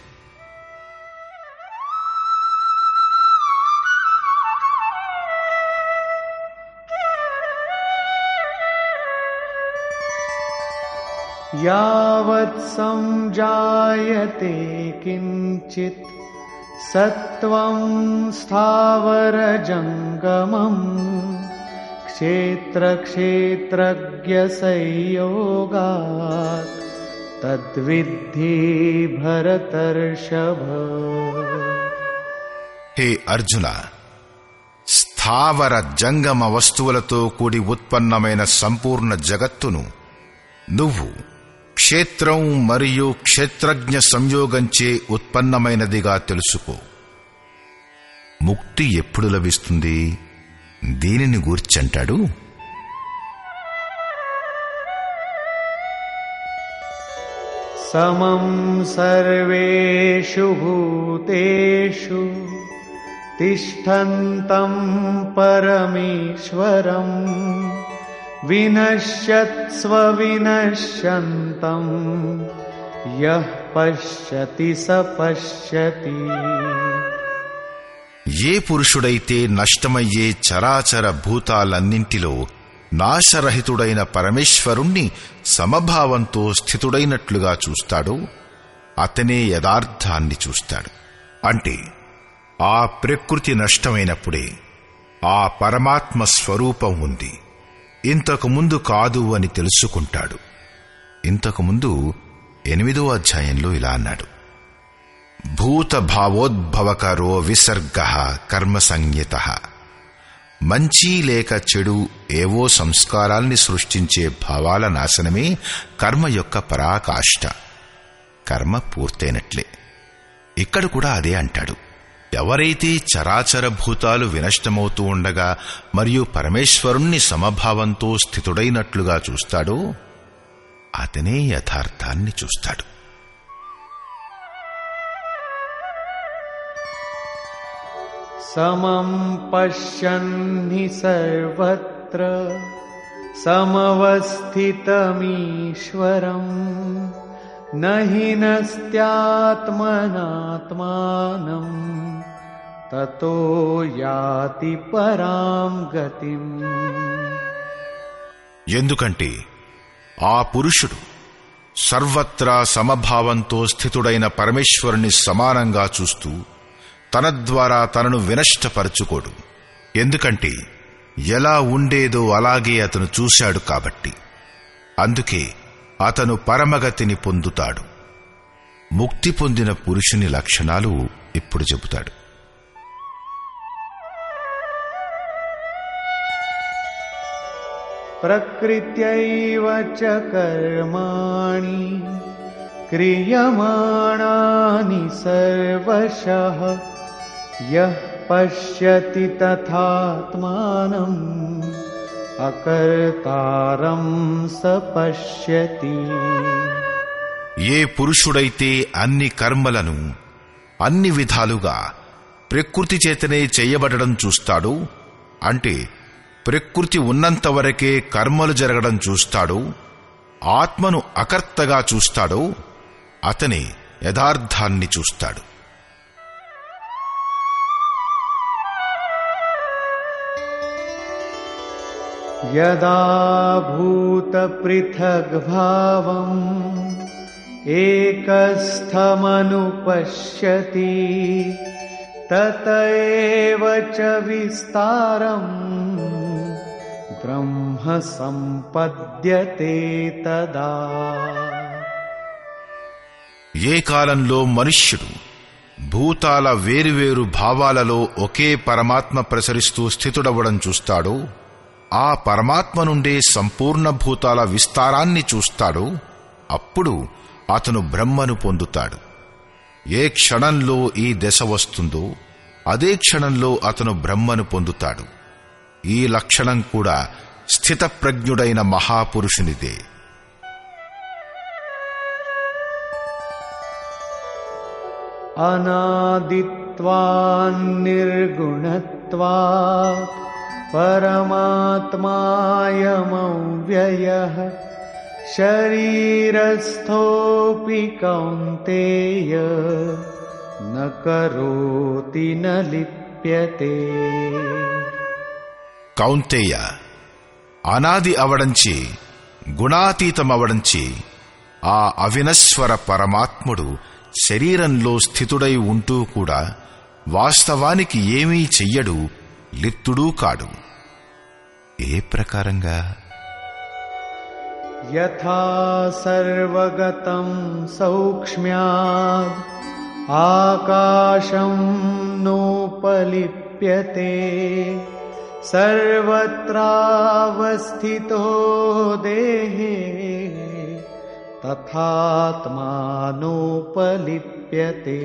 यावत् सञ्जायते किञ्चित् सत्त्वं स्थावरजङ्गमम् क्षेत्रक्षेत्रज्ञसंयोगात् तद्विद्धि भरतर्षभ హే అర్జున స్థావర జంగమ వస్తువులతో కూడి ఉత్పన్నమైన సంపూర్ణ జగత్తును నువ్వు క్షేత్రం మరియు క్షేత్రజ్ఞ సంయోగంచే ఉత్పన్నమైనదిగా తెలుసుకో ముక్తి ఎప్పుడు లభిస్తుంది దీనిని గూర్చంటాడు समं सर्वेषु भूतेषु तिष्ठन्तं परमेश्वरम् विनश्यत्स्व विनश्यन्तम् यः पश्यति स पश्यति ఏ పురుషుడైతే నష్టమయ్యే చరాచర భూతాలన్నింటిలో నాశరహితుడైన పరమేశ్వరుణ్ణి సమభావంతో స్థితుడైనట్లుగా చూస్తాడో అతనే యథార్థాన్ని చూస్తాడు అంటే ఆ ప్రకృతి నష్టమైనప్పుడే ఆ పరమాత్మ స్వరూపం ఉంది ఇంతకు ముందు కాదు అని తెలుసుకుంటాడు ఇంతకు ముందు ఎనిమిదో అధ్యాయంలో ఇలా అన్నాడు భూత భావోద్భవకరో విసర్గ కర్మ సంజ్ఞిత మంచి లేక చెడు ఏవో సంస్కారాల్ని సృష్టించే భావాల నాశనమే కర్మ యొక్క పరాకాష్ట కర్మ పూర్తయినట్లే ఇక్కడ కూడా అదే అంటాడు ఎవరైతే చరాచర భూతాలు వినష్టమవుతూ ఉండగా మరియు పరమేశ్వరుణ్ణి సమభావంతో స్థితుడైనట్లుగా చూస్తాడో అతనే యథార్థాన్ని చూస్తాడు समं पश्यन्हि सर्वत्र समवस्थितमीश्वरम् न हि नस्त्यात्मनात्मानम् ततो याति परां गतिम् ఎందుకంటే ఆ పురుషుడు సర్వత్రా సమభావంతో స్థితుడైన పరమేశ్వరుని సమానంగా చూస్తూ తన ద్వారా తనను వినష్టపరచుకోడు ఎందుకంటే ఎలా ఉండేదో అలాగే అతను చూశాడు కాబట్టి అందుకే అతను పరమగతిని పొందుతాడు ముక్తి పొందిన పురుషుని లక్షణాలు ఇప్పుడు చెబుతాడు प्रकृत्यैव च कर्माणि क्रियमाणानि सर्वशः यः पश्यति तथात्मानम् अकर्तारं स पश्यति ఏ పురుషుడైతే అన్ని కర్మలను అన్ని విధాలుగా ప్రకృతి చేతనే చేయబడడం చూస్తాడో అంటే ప్రకృతి ఉన్నంత వరకే కర్మలు జరగడం చూస్తాడో ఆత్మను అకర్తగా చూస్తాడో అతనే యథార్థాన్ని చూస్తాడు यदा भूतपृथग्भावम् एकस्थमनुपश्यति तत एव च विस्तारम् ब्रह्म सम्पद्यते तदा ఏ కాలంలో మనుష్యుడు భూతాల వేరువేరు భావాలలో ఒకే పరమాత్మ ప్రసరిస్తూ స్థితుడవ్వడం చూస్తాడో ఆ పరమాత్మ నుండే సంపూర్ణ భూతాల విస్తారాన్ని చూస్తాడో అప్పుడు అతను బ్రహ్మను పొందుతాడు ఏ క్షణంలో ఈ దశ వస్తుందో అదే క్షణంలో అతను బ్రహ్మను పొందుతాడు ఈ లక్షణం కూడా స్థితప్రజ్ఞుడైన మహాపురుషునిదే अनादित्वान्निर्गुणत्वात् परमात्मायमव्ययः शरीरस्थोऽपि कौन्तेय न करोति न लिप्यते కౌంతేయ అనాది అవడంచి గుణాతీతమవడంచి ఆ అవినశ్వర పరమాత్ముడు శరీరంలో స్థితుడై ఉంటూ కూడా వాస్తవానికి ఏమీ చెయ్యడు లిప్తుడూ కాడు ఏ ప్రకారంగా यथा सर्वगतं सौक्ष्म्याद् आकाशं नोपलिप्यते सर्वत्रावस्थितो देहे तथात्मानोपलिप्यते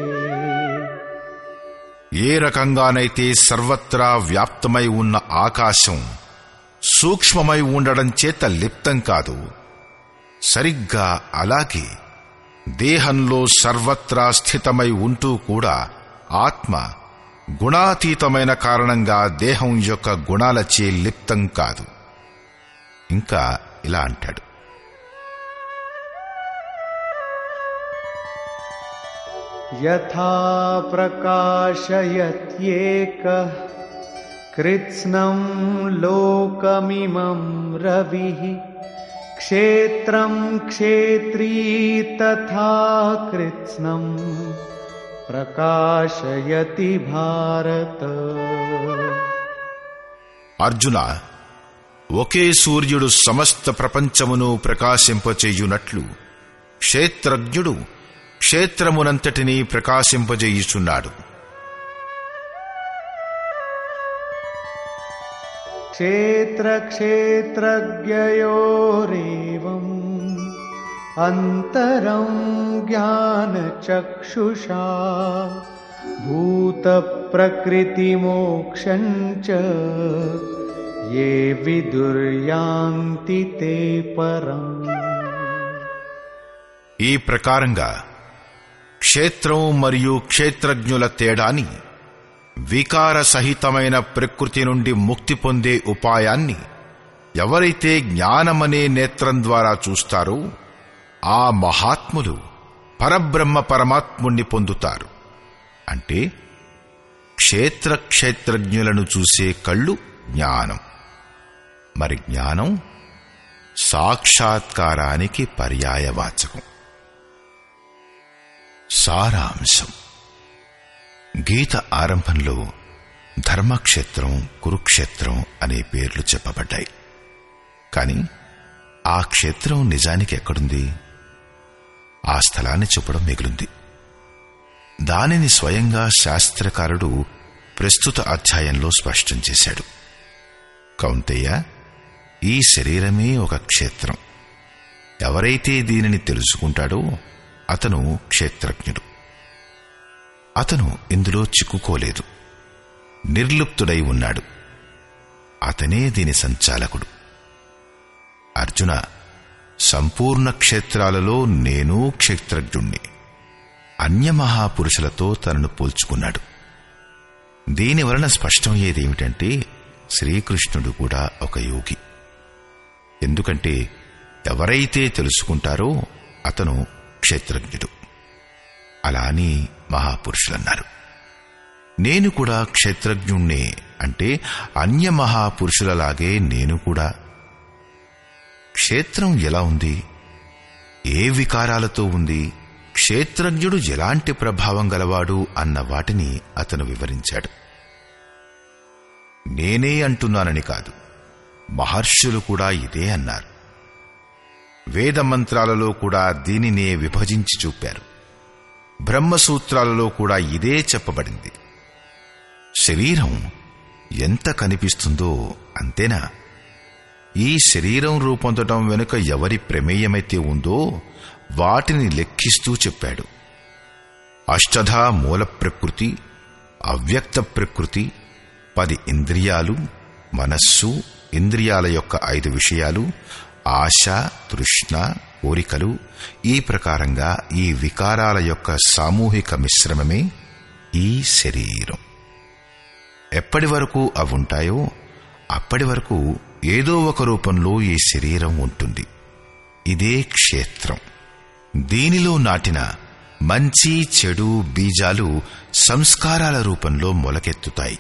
ఏ రకంగానైతే సర్వత్రా వ్యాప్తమై ఉన్న ఆకాశం సూక్ష్మమై ఉండడం చేత లిప్తం కాదు సరిగ్గా అలాగే దేహంలో సర్వత్రా స్థితమై ఉంటూ కూడా ఆత్మ గుణాతీతమైన కారణంగా దేహం యొక్క గుణాలచే లిప్తం కాదు ఇంకా ఇలా అంటాడు यथा प्रकाशयत्येकः कृत्स्नं लोकमिमं रविः क्षेत्रं क्षेत्री तथा कृत्स्नं प्रकाशयति भारत అర్జున ఒకే సూర్యుడు సమస్త ప్రపంచమును ప్రకాశింపచేయునట్లు క్షేత్రజ్ఞుడు క్షేత్రమునంతటినీ ప్రకాశింపజేయుచున్నాడు क्षेत्रक्षेत्रज्ञयोरेवम् अन्तरं ज्ञानचक्षुषा भूतप्रकृतिमोक्षं च ये विदुर्यान्ति ते परम् ఈ ప్రకారంగా క్షేత్రం మరియు క్షేత్రజ్ఞుల తేడాని వికార సహితమైన ప్రకృతి నుండి ముక్తి పొందే ఉపాయాన్ని ఎవరైతే జ్ఞానమనే నేత్రం ద్వారా చూస్తారో ఆ మహాత్ములు పరబ్రహ్మ పరమాత్ముణ్ణి పొందుతారు అంటే క్షేత్ర క్షేత్రజ్ఞులను చూసే కళ్ళు జ్ఞానం మరి జ్ఞానం సాక్షాత్కారానికి పర్యాయవాచకం సారాంశం గీత ఆరంభంలో ధర్మక్షేత్రం కురుక్షేత్రం అనే పేర్లు చెప్పబడ్డాయి కాని ఆ క్షేత్రం నిజానికి ఎక్కడుంది ఆ స్థలాన్ని చెప్పడం మిగిలింది దానిని స్వయంగా శాస్త్రకారుడు ప్రస్తుత అధ్యాయంలో స్పష్టం చేశాడు కౌంతయ్య ఈ శరీరమే ఒక క్షేత్రం ఎవరైతే దీనిని తెలుసుకుంటాడో అతను క్షేత్రజ్ఞుడు అతను ఇందులో చిక్కుకోలేదు నిర్లిప్తుడై ఉన్నాడు అతనే దీని సంచాలకుడు అర్జున సంపూర్ణ క్షేత్రాలలో నేను క్షేత్రజ్ఞుణ్ణి అన్యమహాపురుషులతో తనను పోల్చుకున్నాడు దీని వలన స్పష్టమయ్యేదేమిటంటే శ్రీకృష్ణుడు కూడా ఒక యోగి ఎందుకంటే ఎవరైతే తెలుసుకుంటారో అతను క్షేత్రజ్ఞుడు అలా అని మహాపురుషులన్నారు నేను కూడా క్షేత్రజ్ఞుణ్ణే అంటే అన్య మహాపురుషులలాగే నేను కూడా క్షేత్రం ఎలా ఉంది ఏ వికారాలతో ఉంది క్షేత్రజ్ఞుడు ఎలాంటి ప్రభావం గలవాడు అన్న వాటిని అతను వివరించాడు నేనే అంటున్నానని కాదు మహర్షులు కూడా ఇదే అన్నారు వేద మంత్రాలలో కూడా దీనినే విభజించి చూపారు బ్రహ్మసూత్రాలలో కూడా ఇదే చెప్పబడింది శరీరం ఎంత కనిపిస్తుందో అంతేనా ఈ శరీరం రూపొందడం వెనుక ఎవరి ప్రమేయమైతే ఉందో వాటిని లెక్కిస్తూ చెప్పాడు అష్టధా మూల ప్రకృతి అవ్యక్త ప్రకృతి పది ఇంద్రియాలు మనస్సు ఇంద్రియాల యొక్క ఐదు విషయాలు ఆశ తృష్ణ కోరికలు ఈ ప్రకారంగా ఈ వికారాల యొక్క సామూహిక మిశ్రమమే ఈ శరీరం ఎప్పటి వరకు అవి ఉంటాయో అప్పటి వరకు ఏదో ఒక రూపంలో ఈ శరీరం ఉంటుంది ఇదే క్షేత్రం దీనిలో నాటిన మంచి చెడు బీజాలు సంస్కారాల రూపంలో మొలకెత్తుతాయి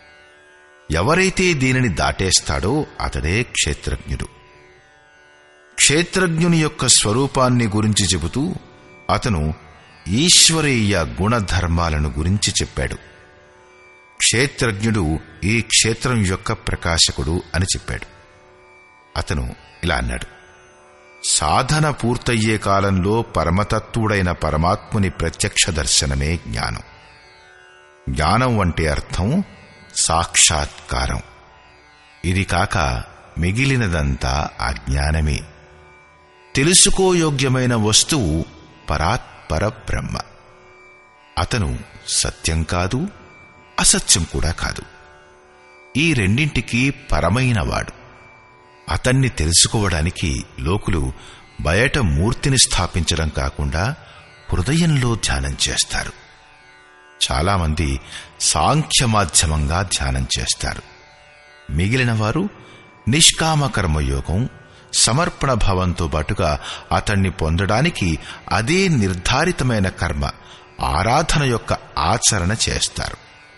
ఎవరైతే దీనిని దాటేస్తాడో అతడే క్షేత్రజ్ఞుడు క్షేత్రజ్ఞుని యొక్క స్వరూపాన్ని గురించి చెబుతూ అతను ఈశ్వరీయ గుణధర్మాలను గురించి చెప్పాడు క్షేత్రజ్ఞుడు ఈ క్షేత్రం యొక్క ప్రకాశకుడు అని చెప్పాడు అతను ఇలా అన్నాడు సాధన పూర్తయ్యే కాలంలో పరమతత్వుడైన పరమాత్ముని ప్రత్యక్ష దర్శనమే జ్ఞానం జ్ఞానం అంటే అర్థం సాక్షాత్కారం ఇది కాక మిగిలినదంతా అజ్ఞానమే తెలుసుకోయోగ్యమైన వస్తువు పరాత్పర బ్రహ్మ అతను సత్యం కాదు అసత్యం కూడా కాదు ఈ రెండింటికి పరమైనవాడు అతన్ని తెలుసుకోవడానికి లోకులు బయట మూర్తిని స్థాపించడం కాకుండా హృదయంలో ధ్యానం చేస్తారు చాలామంది సాంఖ్య మాధ్యమంగా ధ్యానం చేస్తారు మిగిలిన వారు నిష్కామ కర్మయోగం సమర్పణ భావంతో పాటుగా అతన్ని పొందడానికి అదే నిర్ధారితమైన కర్మ ఆరాధన యొక్క ఆచరణ చేస్తారు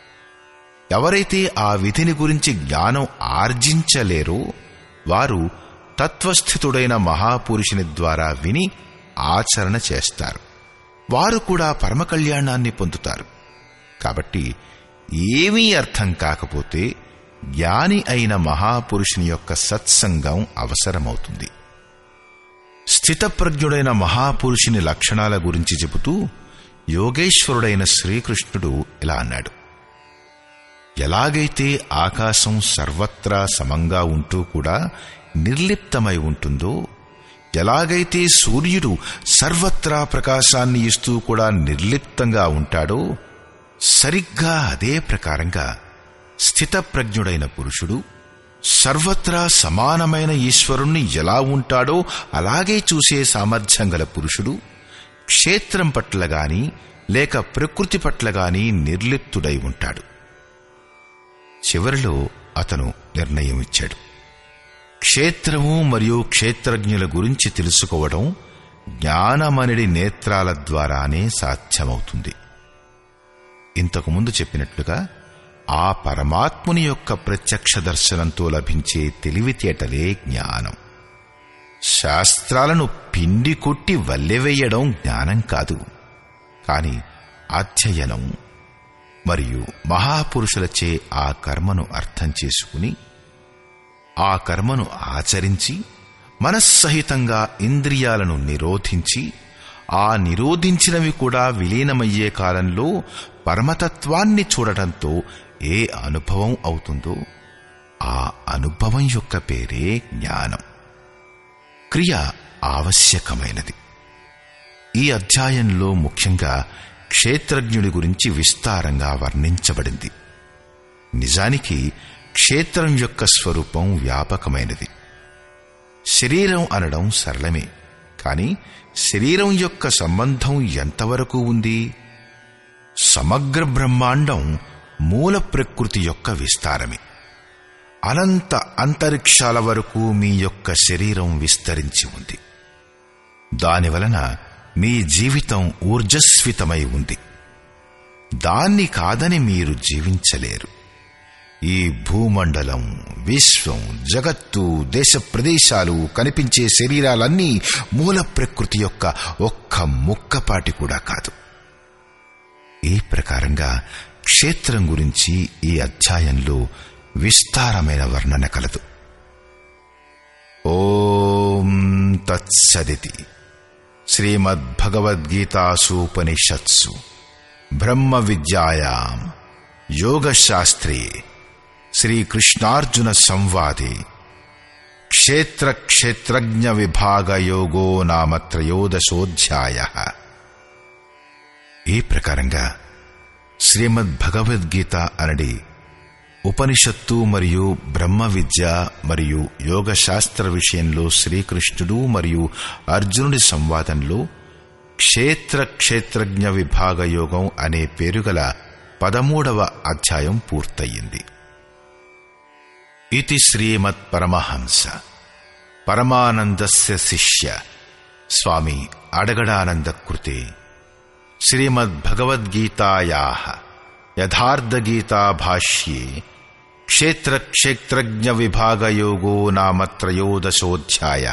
ఎవరైతే ఆ విధిని గురించి జ్ఞానం ఆర్జించలేరో వారు తత్వస్థితుడైన మహాపురుషుని ద్వారా విని ఆచరణ చేస్తారు వారు కూడా పరమ కళ్యాణాన్ని పొందుతారు కాబట్టి ఏమీ అర్థం కాకపోతే జ్ఞాని అయిన మహాపురుషుని యొక్క సత్సంగం అవసరమవుతుంది స్థితప్రజ్ఞుడైన మహాపురుషుని లక్షణాల గురించి చెబుతూ యోగేశ్వరుడైన శ్రీకృష్ణుడు ఇలా అన్నాడు ఎలాగైతే ఆకాశం సర్వత్రా సమంగా ఉంటూ కూడా నిర్లిప్తమై ఉంటుందో ఎలాగైతే సూర్యుడు సర్వత్రా ప్రకాశాన్ని ఇస్తూ కూడా నిర్లిప్తంగా ఉంటాడో సరిగ్గా అదే ప్రకారంగా స్థితప్రజ్ఞుడైన పురుషుడు సర్వత్రా సమానమైన ఈశ్వరుణ్ణి ఎలా ఉంటాడో అలాగే చూసే సామర్థ్యం గల పురుషుడు క్షేత్రం పట్ల గాని లేక ప్రకృతి పట్ల గాని నిర్లిప్తుడై ఉంటాడు చివరిలో అతను నిర్ణయం ఇచ్చాడు క్షేత్రము మరియు క్షేత్రజ్ఞుల గురించి తెలుసుకోవడం జ్ఞానమనిడి నేత్రాల ద్వారానే సాధ్యమవుతుంది ఇంతకుముందు చెప్పినట్లుగా ఆ పరమాత్ముని యొక్క ప్రత్యక్ష దర్శనంతో లభించే తెలివితేటలే జ్ఞానం శాస్త్రాలను పిండి కొట్టి వల్లెవేయడం జ్ఞానం కాదు కాని అధ్యయనం మరియు మహాపురుషులచే ఆ కర్మను అర్థం చేసుకుని ఆ కర్మను ఆచరించి మనస్సహితంగా ఇంద్రియాలను నిరోధించి ఆ నిరోధించినవి కూడా విలీనమయ్యే కాలంలో పరమతత్వాన్ని చూడటంతో ఏ అనుభవం అవుతుందో ఆ అనుభవం యొక్క పేరే జ్ఞానం క్రియ ఆవశ్యకమైనది ఈ అధ్యాయంలో ముఖ్యంగా క్షేత్రజ్ఞుడి గురించి విస్తారంగా వర్ణించబడింది నిజానికి క్షేత్రం యొక్క స్వరూపం వ్యాపకమైనది శరీరం అనడం సరళమే కాని శరీరం యొక్క సంబంధం ఎంతవరకు ఉంది సమగ్ర బ్రహ్మాండం మూల ప్రకృతి యొక్క విస్తారమే అనంత అంతరిక్షాల వరకు మీ యొక్క శరీరం విస్తరించి ఉంది దానివలన మీ జీవితం ఊర్జస్వితమై ఉంది దాన్ని కాదని మీరు జీవించలేరు ఈ భూమండలం విశ్వం జగత్తు దేశ ప్రదేశాలు కనిపించే శరీరాలన్నీ మూల ప్రకృతి యొక్క ఒక్క ముక్కపాటి కూడా కాదు ఈ ప్రకారంగా క్షేత్రం గురించి ఈ అధ్యాయంలో విస్తారమైన వర్ణన కలదు ఓం తత్సదితి శ్రీమద్భగవద్గీతాసూపనిషత్సు బ్రహ్మ విద్యాయాం యోగశాస్త్రే శ్రీకృష్ణార్జున సంవాదే క్షేత్ర క్షేత్రజ్ఞ విభాగ యోగో నామ త్రయోదశోధ్యాయ ఈ ప్రకారంగా శ్రీమద్ భగవద్గీత అనడి ఉపనిషత్తు మరియు బ్రహ్మ విద్య మరియు యోగశాస్త్ర విషయంలో శ్రీకృష్ణుడు మరియు అర్జునుడి సంవాదంలో క్షేత్ర క్షేత్రజ్ఞ విభాగ యోగం అనే పేరుగల పదమూడవ అధ్యాయం పూర్తయింది ఇది శ్రీమత్ పరమహంస పరమానందస్య శిష్య స్వామి అడగడానంద కృతే శ్రీమద్భగవద్గీతాయా యథార్థగీతా భాష్యే క్షేత్ర క్షేత్రజ్ఞ విభాగయోగో నామ త్రయోదశోధ్యాయ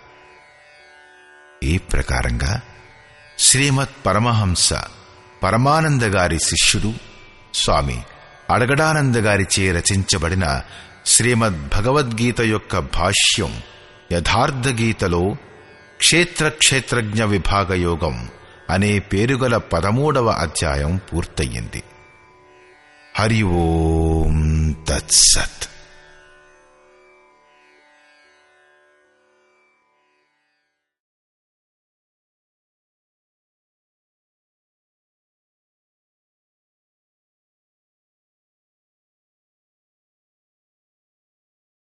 ఈ ప్రకారంగా శ్రీమత్ పరమహంస పరమానంద గారి శిష్యుడు స్వామి అడగడానంద గారిచే రచించబడిన శ్రీమద్ భగవద్గీత యొక్క భాష్యం యథార్థ గీతలో క్షేత్ర క్షేత్రజ్ఞ విభాగ యోగం అనే పేరుగల పదమూడవ అధ్యాయం పూర్తయింది హరి ఓం తత్సత్